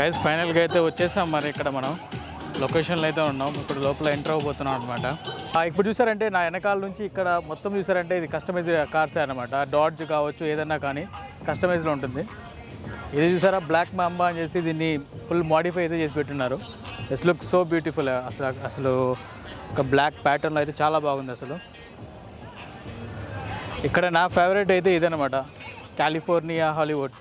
Guys ఫైనల్గా అయితే వచ్చేసాం మరి ఇక్కడ మనం లొకేషన్లో అయితే ఉన్నాం ఇప్పుడు లోపల ఎంటర్ అవబోతున్నాం అనమాట ఇప్పుడు చూసారంటే నా వెనకాల నుంచి ఇక్కడ మొత్తం చూసారంటే ఇది కస్టమైజ్ కార్స్ అనమాట డాడ్జ్ కావచ్చు ఏదన్నా కానీ కస్టమైజ్లో ఉంటుంది ఇది చూసారా బ్లాక్ మాంబా అని చేసి దీన్ని ఫుల్ మాడిఫై అయితే చేసి పెట్టున్నారు ఇట్స్ లుక్ సో బ్యూటిఫుల్ అసలు అసలు ఒక బ్లాక్ ప్యాటర్న్లో అయితే చాలా బాగుంది అసలు ఇక్కడ నా ఫేవరెట్ అయితే ఇదనమాట కాలిఫోర్నియా హాలీవుడ్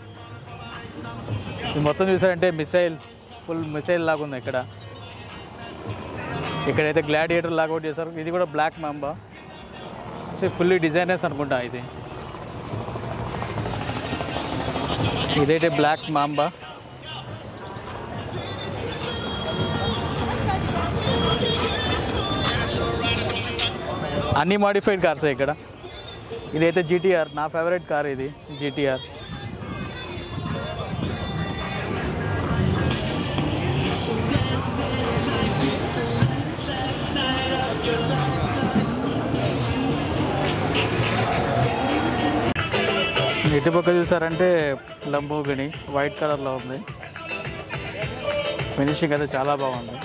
ఇది మొత్తం చూసారంటే మిసైల్ ఫుల్ మిసైల్ లాగా ఉంది ఇక్కడ ఇక్కడైతే గ్లాడియేటర్ లాగా ఒకటి చేశారు ఇది కూడా black mamba so fully designers అనుకుంటా ఇది ఇదైతే బ్లాక్ మాంబా అన్ని మాడిఫైడ్ కార్స్ ఇక్కడ ఇదైతే జీటీఆర్ నా ఫేవరెట్ కార్ ఇది జీటీఆర్ ఇటుపక్క చూసారంటే లంబోగిని వైట్ కలర్లో ఉంది ఫినిషింగ్ అయితే చాలా బాగుంది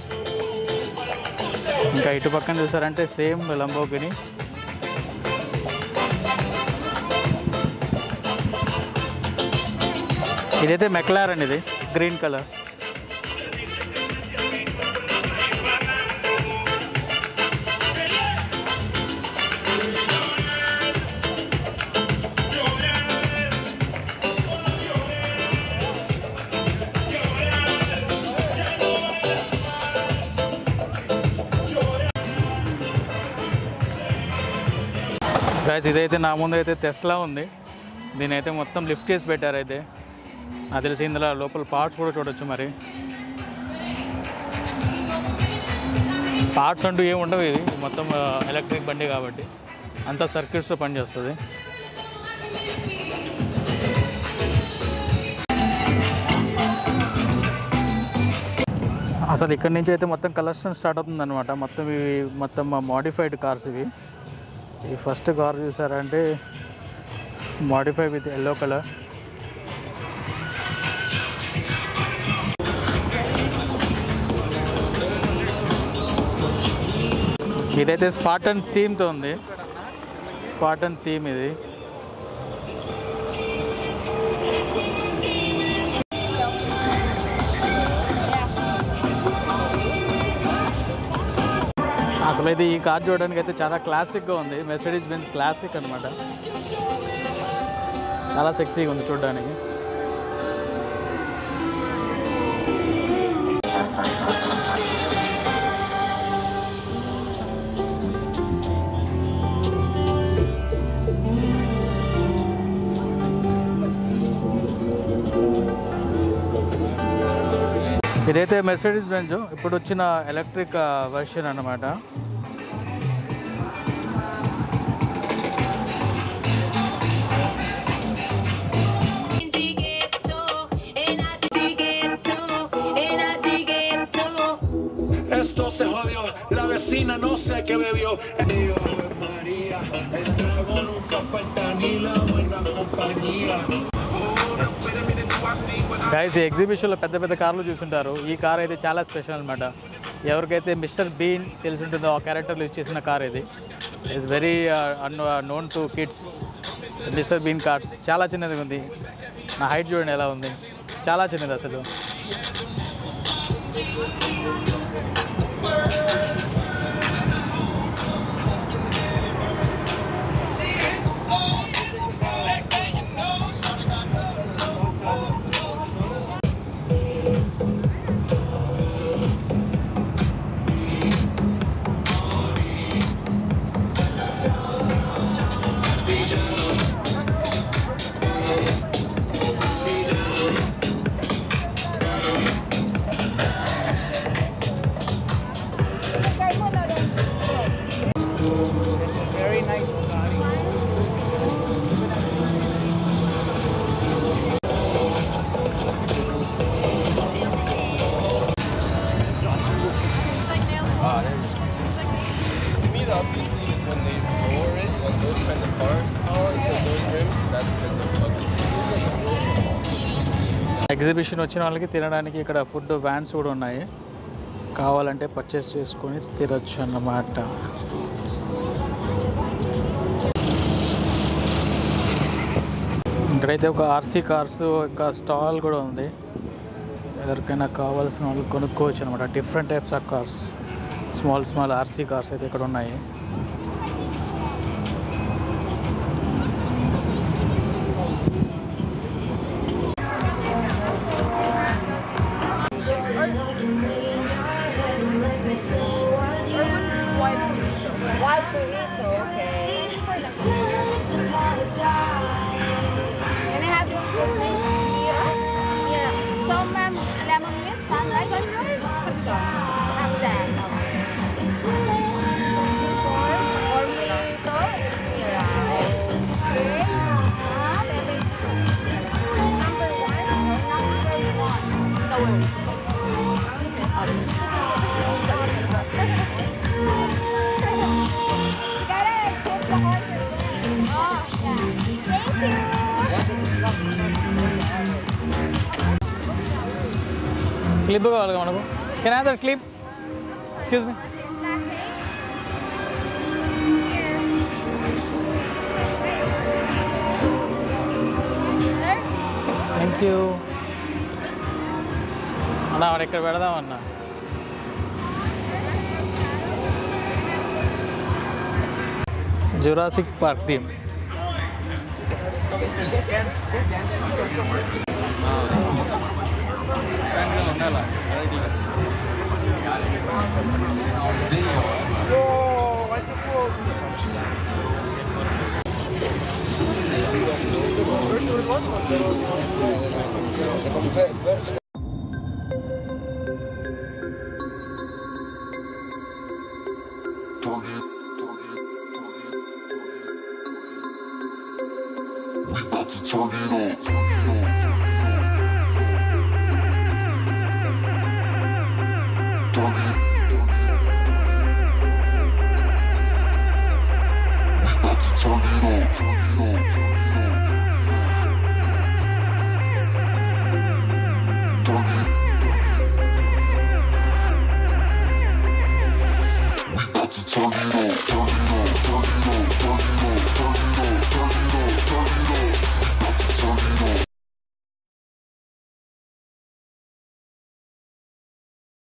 ఇంకా ఇటు పక్కన చూసారంటే సేమ్ లంబోగిని ఇదైతే మెక్లారన్ ఇది గ్రీన్ కలర్ గాయస్ ఇదైతే నా ముందు అయితే టెస్లా ఉంది దీని అయితే మొత్తం లిఫ్ట్ చేసి పెట్టారు అయితే నాకు తెలిసి ఇందులో లోపల పార్ట్స్ కూడా చూడొచ్చు మరి పార్ట్స్ అంటూ ఏమి ఉండవు ఇది మొత్తం ఎలక్ట్రిక్ బండి కాబట్టి అంతా సర్క్యూట్స్తో పనిచేస్తుంది అసలు ఇక్కడ నుంచి అయితే మొత్తం కలెక్షన్ స్టార్ట్ అవుతుంది అనమాట మొత్తం ఇవి మొత్తం మాడిఫైడ్ కార్స్ ఇవి ఈ ఫస్ట్ కార్ చూసారంటే మాడిఫై విత్ ఎల్లో కలర్ ఇదైతే స్పాటన్ థీమ్తో ఉంది స్పాటన్ థీమ్ ఇది అసలు ఇది ఈ కార్ చూడడానికి అయితే చాలా క్లాసిక్గా ఉంది మెర్సిడీస్ బెంజ్ క్లాసిక్ అనమాట చాలా సెక్సీగా ఉంది చూడడానికి ఇదైతే మెర్సిడీస్ బెంజ్ ఇప్పుడు వచ్చిన ఎలక్ట్రిక్ వర్షన్ అన్నమాట Esto se jodió, la vecina no sé qué bebió. Dios María, el trago nunca falta ni la buena compañía. Guys ఈ ఎగ్జిబిషన్లో పెద్ద పెద్ద కార్లు చూసుంటారు ఈ కార్ అయితే చాలా స్పెషల్ అనమాట ఎవరికైతే మిస్టర్ బీన్ తెలిసి ఉంటుందో ఆ క్యారెక్టర్లు యూజ్ చేసిన కార్ ఇది it's very known to kids mister Bean cars చాలా చిన్నది ఉంది నా హైట్ చూడండి ఎలా ఉంది చాలా చిన్నది అసలు ఎగ్జిబిషన్ వచ్చిన వాళ్ళకి తినడానికి ఇక్కడ ఫుడ్ వ్యాన్స్ కూడా ఉన్నాయి కావాలంటే పర్చేస్ చేసుకొని తినొచ్చు అన్నమాట ఇక్కడైతే ఒక ఆర్సీ కార్స్ ఒక స్టాల్ కూడా ఉంది ఎవరికైనా కావాల్సిన వాళ్ళు కొనుక్కోవచ్చు అనమాట different types of cars small small RC cars అయితే ఇక్కడ ఉన్నాయి White burrito, okay. Can I have your something here? Here. Some um, lemon with sunrise on yours? Have that. Or burrito? Here. Okay. Ah, baby. Number one or number one? You gotta give the order. Oh, yeah. Thank you. Clip కావాలి మనకు can have that clip excuse me thank you అన్నా మరి ఇక్కడ పెడదామన్నా Jurassic Park theme We about to turn it on. Turn it. We about to turn it on. Turn it. We about to turn it on. Turn it